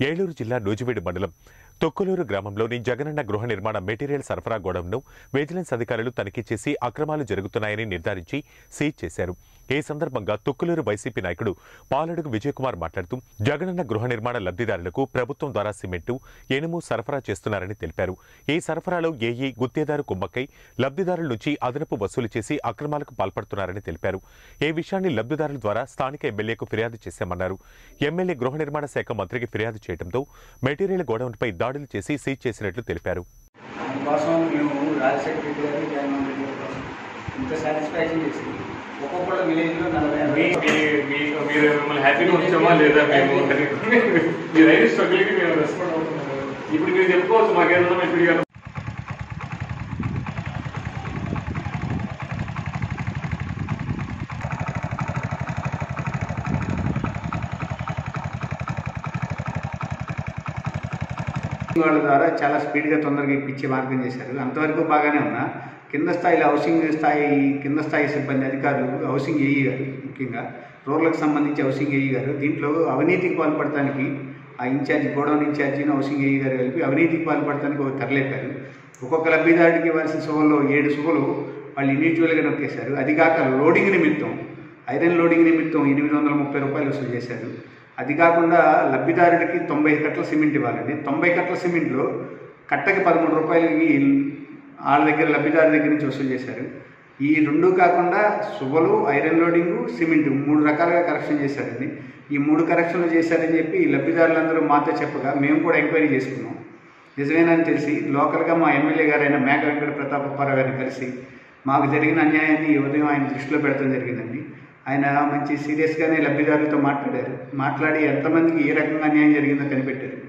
ఏలూరు జిల్లా నూజివీడు మండలం తొక్కులూరు గ్రామంలోని జగనన్న గృహ నిర్మాణ మెటీరియల్ సరఫరా గోడౌన్ను విజిలెన్స్ అధికారులు తనిఖీ చేసి అక్రమాలు జరుగుతున్నాయని నిర్ధారించి సీజ్ చేశారు ఈ సందర్భంగా తొక్కులూరు వైసీపీ నాయకుడు పాలడుగు విజయకుమార్ మాట్లాడుతూ జగనన్న గృహ నిర్మాణ లబ్ధిదారులకు ప్రభుత్వం ద్వారా సిమెంటు ఇనుము సరఫరా చేస్తున్నారని తెలిపారు ఈ సరఫరాలో ఏఈ గుత్తేదారు కుమ్మక్కై లబ్ధిదారుల నుంచి అదనపు వసూలు చేసి అక్రమాలకు పాల్పడుతున్నారని తెలిపారు ఈ విషయాన్ని లబ్ధిదారుల ద్వారా స్థానిక ఎమ్మెల్యేకు ఫిర్యాదు చేశామన్నారు ఎమ్మెల్యే గృహ నిర్మాణ శాఖ మంత్రికి ఫిర్యాదు చేయడంతో మెటీరియల్ గోడౌన్పై దాడులు చేసి సీజ్ చేసినట్లు తెలిపారు దానికోసం మేము రాజశేఖర రెడ్డి గారు జగన్మోహన్ రెడ్డి గారి కోసం ఇంత సాటిస్ఫాక్షన్ చేసింది ఒక్కొక్కళ్ళ విలేజ్లో నలభై మీ మీ మీకు మీరు మిమ్మల్ని హ్యాపీగా ఉంచామా లేదా మేము మీరు అయిన స్ట్రగుల్కి మేము రెస్పాండ్ అవుతున్నాం కదా. ఇప్పుడు మీరు చెప్పుకోవచ్చు మాకేదన్నా ఇప్పుడు కదా వాళ్ళ ద్వారా చాలా స్పీడ్గా తొందరగా ఇప్పించే మార్గం చేశారు అంతవరకు బాగానే ఉన్నా కింద స్థాయిలో హౌసింగ్ స్థాయి కింద స్థాయి సిబ్బంది అధికారులు హౌసింగ్ ఏఈ గారు ముఖ్యంగా రోడ్లకు సంబంధించి హౌసింగ్ ఏఈ గారు దీంట్లో అవినీతికి పాల్పడటానికి ఆ ఇన్ఛార్జి గోడౌన్ ఇన్ఛార్జిని హౌసింగ్ ఏఈ గారు కలిపి అవినీతికి పాల్పడటానికి ఒక తరలేపారు ఒక్కొక్క లబ్ధిదారుడికి ఇవ్వాల్సిన సుగలు ఏడు సుగలు వాళ్ళు ఇండివిజువల్గా నొక్కేశారు అది కాక లోడింగ్ నిమిత్తం ఐరన్ లోడింగ్ నిమిత్తం ఎనిమిది వందల ముప్పై రూపాయలు వసూలు చేశారు అది కాకుండా లబ్ధిదారుడికి తొంభై కట్టల సిమెంట్ ఇవ్వాలండి తొంభై కట్టల సిమెంట్లో కట్టకి పదమూడు రూపాయలకి వాళ్ళ దగ్గర లబ్ధిదారు దగ్గర నుంచి వసూలు చేశారు ఈ రెండు కాకుండా సువలు ఐరన్ లోడింగు సిమెంట్ మూడు రకాలుగా కరెక్షన్ చేశారండి ఈ మూడు కరెక్షన్లు చేశారని చెప్పి ఈ లబ్ధిదారులందరూ మాతో చెప్పగా మేము కూడా ఎంక్వైరీ చేసుకున్నాం నిజమేనని తెలిసి లోకల్గా మా ఎమ్మెల్యే గారైన మేక వెంకట ప్రతాపప్పారావు గారిని కలిసి మాకు జరిగిన అన్యాయాన్ని ఈ ఉదయం ఆయన దృష్టిలో పెడతాం జరిగిందండి ఆయన మంచి సీరియస్గానే లబ్ధిదారులతో మాట్లాడారు మాట్లాడి ఎంతమందికి ఏ రకంగా అన్యాయం జరిగిందో కనిపెట్టారు